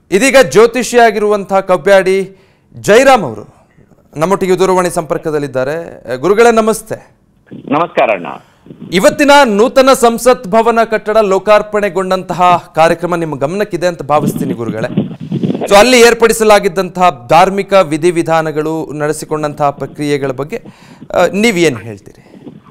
ಇದೀಗ ಜ್ಯೋತಿಷಿ ಆಗಿರುವಂತಹ ಕಬ್ಬ್ಯಾಡಿ ಜೈರಾಮ್ ಅವರು ನಮ್ಮೊಟ್ಟಿಗೆ ದೂರವಾಣಿ ಸಂಪರ್ಕದಲ್ಲಿದ್ದಾರೆ ಅಹ್, ಗುರುಗಳೇ ನಮಸ್ತೆ ನಮಸ್ಕಾರ ಅಣ್ಣ ಇವತ್ತಿನ ನೂತನ ಸಂಸತ್ ಭವನ ಕಟ್ಟಡ ಲೋಕಾರ್ಪಣೆಗೊಂಡಂತಹ ಕಾರ್ಯಕ್ರಮ ನಿಮ್ಮ ಗಮನಕ್ಕಿದೆ ಅಂತ ಭಾವಿಸ್ತೀನಿ ಗುರುಗಳೇ ಸೊ ಅಲ್ಲಿ ಏರ್ಪಡಿಸಲಾಗಿದ್ದಂತಹ ಧಾರ್ಮಿಕ ವಿಧಿವಿಧಾನಗಳು ನಡೆಸಿಕೊಂಡಂತಹ ಪ್ರಕ್ರಿಯೆಗಳ ಬಗ್ಗೆ ಅಹ್, ನೀವೇನು ಹೇಳ್ತೀರಿ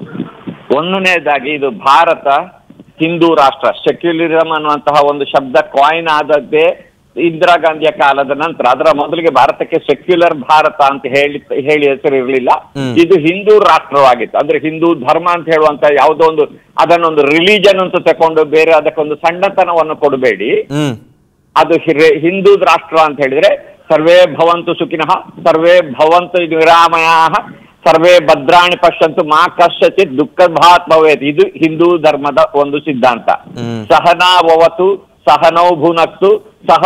ಒಂದನೇದಾಗಿ ಇದು ಭಾರತ ಹಿಂದೂ ರಾಷ್ಟ್ರ ಸೆಕ್ಯುಲರಿಸಮ್ ಅನ್ನುವಂತಹ ಒಂದು ಶಬ್ದ ಕಾಯಿನ್ ಆದದ್ದೇ ಇಂದಿರಾ ಗಾಂಧಿಯ ಕಾಲದ ನಂತರ ಅದರ ಮೊದಲಿಗೆ ಭಾರತಕ್ಕೆ ಸೆಕ್ಯುಲರ್ ಭಾರತ ಅಂತ ಹೇಳಿ ಹೇಳಿ ಹೆಸರು ಇರಲಿಲ್ಲ ಇದು ಹಿಂದೂ ರಾಷ್ಟ್ರವಾಗಿತ್ತು ಅಂದ್ರೆ ಹಿಂದೂ ಧರ್ಮ ಅಂತ ಹೇಳುವಂತ ಯಾವುದೋ ಒಂದು ಅದನ್ನೊಂದು ರಿಲಿಜನ್ ಅಂತ ತಕೊಂಡು ಬೇರೆ ಅದಕ್ಕೊಂದು ಸಣ್ಣತನವನ್ನು ಕೊಡಬೇಡಿ ಹ್ಮ್ ಅದು ಹಿರೇ ಹಿಂದೂ ರಾಷ್ಟ್ರ ಅಂತ ಹೇಳಿದ್ರೆ ಸರ್ವೇ ಭವಂತು ಸುಖಿನಃ ಸರ್ವೇ ಭವಂತು ನಿರಾಮಯ ಸರ್ವೇ ಭದ್ರಾಣಿ ಪಶ್ಯಂತು ಮಾ ಕಶ್ಯಚಿತ್ ದುಃಖ ಭಾತ್ ಭವೇತ್ ಇದು ಹಿಂದೂ ಧರ್ಮದ ಒಂದು ಸಿದ್ಧಾಂತ ಹ್ಮ್. ಸಹನಾವತು ಸಹನೌ ಭುನಕ್ತು ಸಹ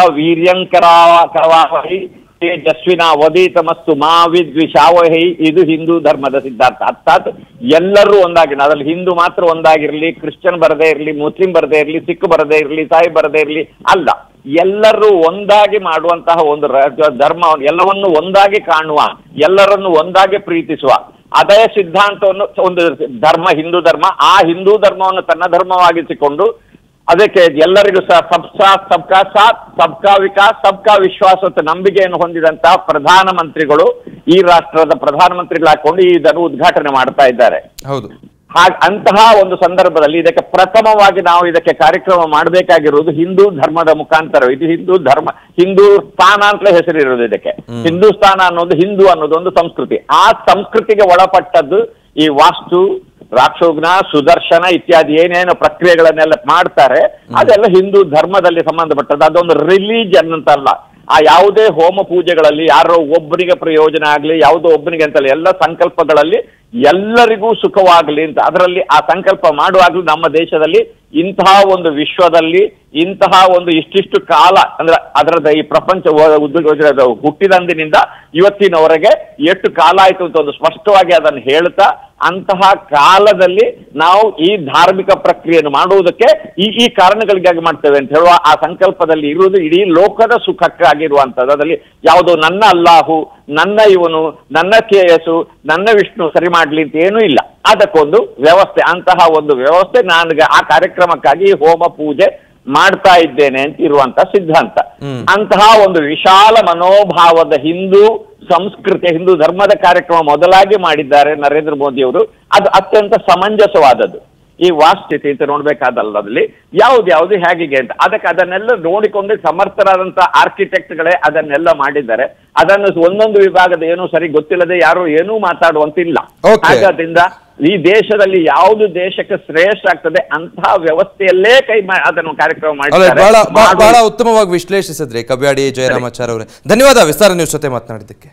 ವೀರ್ಯಂಕರಾವಹಿ ತೇಜಸ್ವಿನ ವದೀತಮಸ್ತು ಮಾ ವಿದ್ವಿಷಾವಹಿ ಇದು ಹಿಂದೂ ಧರ್ಮದ ಸಿದ್ಧಾಂತ ಅರ್ಥಾತ್ ಎಲ್ಲರೂ ಒಂದಾಗಿ ಅದರಲ್ಲಿ ಹಿಂದೂ ಮಾತ್ರ ಒಂದಾಗಿರ್ಲಿ ಕ್ರಿಶ್ಚಿಯನ್ ಬರದೇ ಇರಲಿ ಮುಸ್ಲಿಂ ಬರದೇ ಇರಲಿ ಸಿಖ್ ಬರದೇ ಇರಲಿ ಸಾಯಿ ಬರದೇ ಇರಲಿ ಅಲ್ಲ ಎಲ್ಲರೂ ಒಂದಾಗಿ ಮಾಡುವಂತಹ ಒಂದು ರ- ಧರ್ಮ ಎಲ್ಲವನ್ನು ಒಂದಾಗಿ ಕಾಣುವ ಎಲ್ಲರನ್ನು ಒಂದಾಗಿ ಪ್ರೀತಿಸುವ ಅದೇ ಸಿದ್ಧಾಂತವನ್ನು ಒಂದು ಧರ್ಮ ಹಿಂದೂ ಧರ್ಮ ಆ ಹಿಂದೂ ಧರ್ಮವನ್ನು ತನ್ನ ಧರ್ಮವಾಗಿಸಿಕೊಂಡು ಅದಕ್ಕೆ ಎಲ್ಲರಿಗೂ ಸಹ ಸಬ್ ಸಾಥ್ ಸಬ್ಕಾ ಸಾಥ್ ಸಬ್ಕಾ ವಿಕಾಸ್ ಸಬ್ಕಾ ವಿಶ್ವಾಸ ಅಂತ ನಂಬಿಕೆಯನ್ನು ಹೊಂದಿದಂತಹ ಪ್ರಧಾನಮಂತ್ರಿಗಳು ಈ ರಾಷ್ಟ್ರದ ಪ್ರಧಾನಮಂತ್ರಿಗಳಾಕೊಂಡು ಇದನ್ನು ಉದ್ಘಾಟನೆ ಮಾಡ್ತಾ ಇದ್ದಾರೆ ಹೌದು ಹಾಗ್ ಅಂತಹ ಒಂದು ಸಂದರ್ಭದಲ್ಲಿ ಇದಕ್ಕೆ ಪ್ರಥಮವಾಗಿ ನಾವು ಇದಕ್ಕೆ ಕಾರ್ಯಕ್ರಮ ಮಾಡಬೇಕಾಗಿರುವುದು ಹಿಂದೂ ಧರ್ಮದ ಮುಖಾಂತರ ಇದು ಹಿಂದೂ ಧರ್ಮ ಹಿಂದೂ ಸ್ಥಾನ ಅಂತಲೇ ಹೆಸರಿರೋದು ಇದಕ್ಕೆ ಹಿಂದೂಸ್ತಾನ ಅನ್ನೋದು ಹಿಂದೂ ಅನ್ನೋದು ಒಂದು ಸಂಸ್ಕೃತಿ ಆ ಸಂಸ್ಕೃತಿಗೆ ಒಳಪಟ್ಟದ್ದು ಈ ವಾಸ್ತು ರಾಕ್ಷೋಗ್ನ ಸುದರ್ಶನ ಇತ್ಯಾದಿ ಏನೇನು ಪ್ರಕ್ರಿಯೆಗಳನ್ನೆಲ್ಲ ಮಾಡ್ತಾರೆ ಅದೆಲ್ಲ ಹಿಂದೂ ಧರ್ಮದಲ್ಲಿ ಸಂಬಂಧಪಟ್ಟದ್ದು ಅದೊಂದು ರಿಲಿಜನ್ ಅಂತಲ್ಲ ಆ ಯಾವುದೇ ಹೋಮ ಪೂಜೆಗಳಲ್ಲಿ ಯಾರೋ ಒಬ್ಬರಿಗೆ ಪ್ರಯೋಜನ ಆಗಲಿ ಯಾವುದೋ ಒಬ್ಬನಿಗೆ ಅಂತಲ್ಲ ಎಲ್ಲ ಸಂಕಲ್ಪಗಳಲ್ಲಿ ಎಲ್ಲರಿಗೂ ಸುಖವಾಗಲಿ ಅಂತ ಅದರಲ್ಲಿ ಆ ಸಂಕಲ್ಪ ಮಾಡುವಾಗಲೂ ನಮ್ಮ ದೇಶದಲ್ಲಿ ಇಂತಹ ಒಂದು ವಿಶ್ವದಲ್ಲಿ ಇಂತಹ ಒಂದು ಇಷ್ಟಿಷ್ಟು ಕಾಲ ಅಂದ್ರೆ ಅದರದ ಈ ಪ್ರಪಂಚ ವ- ಉದ್ದ- ಹುಟ್ಟಿದಂದಿನಿಂದ ಇವತ್ತಿನವರೆಗೆ ಎಷ್ಟು ಕಾಲ ಆಯ್ತು ಅಂತ ಒಂದು ಸ್ಪಷ್ಟವಾಗಿ ಅದನ್ನು ಹೇಳ್ತಾ ಅಂತಹ ಕಾಲದಲ್ಲಿ ನಾವು ಈ ಧಾರ್ಮಿಕ ಪ್ರಕ್ರಿಯೆಯನ್ನು ಮಾಡುವುದಕ್ಕೆ ಈ ಈ ಕಾರಣಗಳಿಗಾಗಿ ಮಾಡ್ತೇವೆ ಅಂತ ಹೇಳುವ ಆ ಸಂಕಲ್ಪದಲ್ಲಿ ಇರುವುದು ಇಡೀ ಲೋಕದ ಸುಖಕ್ಕಾಗಿರುವಂಥದ್ದು ಅದರಲ್ಲಿ ಯಾವುದೋ ನನ್ನ ಅಲ್ಲಾಹು ನನ್ನ ಇವನು ನನ್ನ ಕೇಯಸ್ಸು ನನ್ನ ವಿಷ್ಣು ಸರಿ ಮಾಡ್ಲಿ ಅಂತ ಏನೂ ಇಲ್ಲ ಅದಕ್ಕೊಂದು ವ್ಯವಸ್ಥೆ ಅಂತಹ ಒಂದು ವ್ಯವಸ್ಥೆ ನನಗೆ ಆ ಕಾರ್ಯಕ್ರಮಕ್ಕಾಗಿ ಈ ಹೋಮ ಪೂಜೆ ಮಾಡ್ತಾ ಇದ್ದೇನೆ ಅಂತ ಇರುವಂತ ಸಿದ್ಧಾಂತ ಹ್ಮ್. ಅಂತಹ ಒಂದು ವಿಶಾಲ ಮನೋಭಾವದ ಹಿಂದೂ ಸಂಸ್ಕೃತಿ ಹಿಂದೂ ಧರ್ಮದ ಕಾರ್ಯಕ್ರಮ ಮೊದಲಾಗಿ ಮಾಡಿದ್ದಾರೆ ನರೇಂದ್ರ ಮೋದಿ ಅವರು ಅದು ಅತ್ಯಂತ ಸಮಂಜಸವಾದದ್ದು ಈ ವಾಸ್ತುಸ್ಥಿತಿ ಅಂತ ನೋಡ್ಬೇಕಾದಲ್ಲದಲ್ಲಿ ಯಾವ್ದು ಯಾವ್ದು ಹೇಗಿದೆ ಅಂತ ಅದಕ್ಕೆ ಅದನ್ನೆಲ್ಲ ನೋಡಿಕೊಂಡು ಸಮರ್ಥರಾದಂತ ಆರ್ಕಿಟೆಕ್ಟ್ಗಳೇ ಅದನ್ನೆಲ್ಲ ಮಾಡಿದ್ದಾರೆ ಅದನ್ನು ಒಂದೊಂದು ವಿಭಾಗದ ಏನೂ ಸರಿ ಗೊತ್ತಿಲ್ಲದೆ ಯಾರು ಏನೂ ಮಾತಾಡುವಂತಿಲ್ಲ Okay. ಹಾಗಾದ್ರಿಂದ ಈ ದೇಶದಲ್ಲಿ ಯಾವುದು ದೇಶಕ್ಕೆ ಶ್ರೇಷ್ಠ ಆಗ್ತದೆ ಅಂತಹ ವ್ಯವಸ್ಥೆಯಲ್ಲೇ ಕೈ ಮಾ- ಅದನ್ನು ಕಾರ್ಯಕ್ರಮ ಅಲ್ಲ ಮಾಡಿದ್ದಾರೆ ಬಹಳ ಬಹಳ- ಮಾಡುವ- ಬಹಳ ಉತ್ತಮವಾಗಿ ವಿಶ್ಲೇಷಿಸಿದ್ರಿ ಕಬ್ಯಾಡಿ ಜಯರಾಮಾಚಾರ್ಯ ಅವರೇ ಧನ್ಯವಾದ ವಿಸ್ತಾರ ನ್ಯೂಸ್ ಜೊತೆ ಮಾತನಾಡಿದ್ದಕ್ಕೆ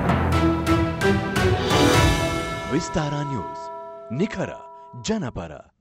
ವಿಸ್ತಾರ ನ್ಯೂಸ್ ನಿಖರ ಜನಪರ